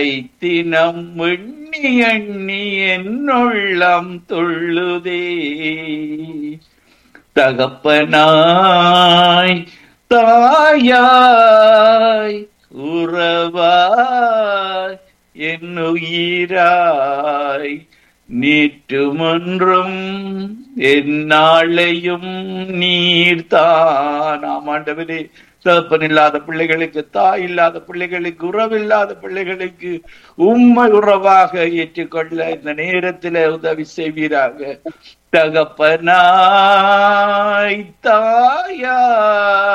தினம் எண்ணி எண்ணி என்னுள்ளம் துள்ளுதே தகப்பனாய் தாயாய் உறவாய் என்னுயிராய் நீட்டுமன்றும் எந்நாளையும் நீர்தான் ஆமாண்டவரே தகப்பன் இல்லாத பிள்ளைகளுக்கு தாய் இல்லாத பிள்ளைகளுக்கு உறவில்லாத பிள்ளைகளுக்கு உண்மை உறவாக ஏற்றுக்கொள்ள இந்த நேரத்துல உதவி செய்வீராக தகப்பனாய் தாயா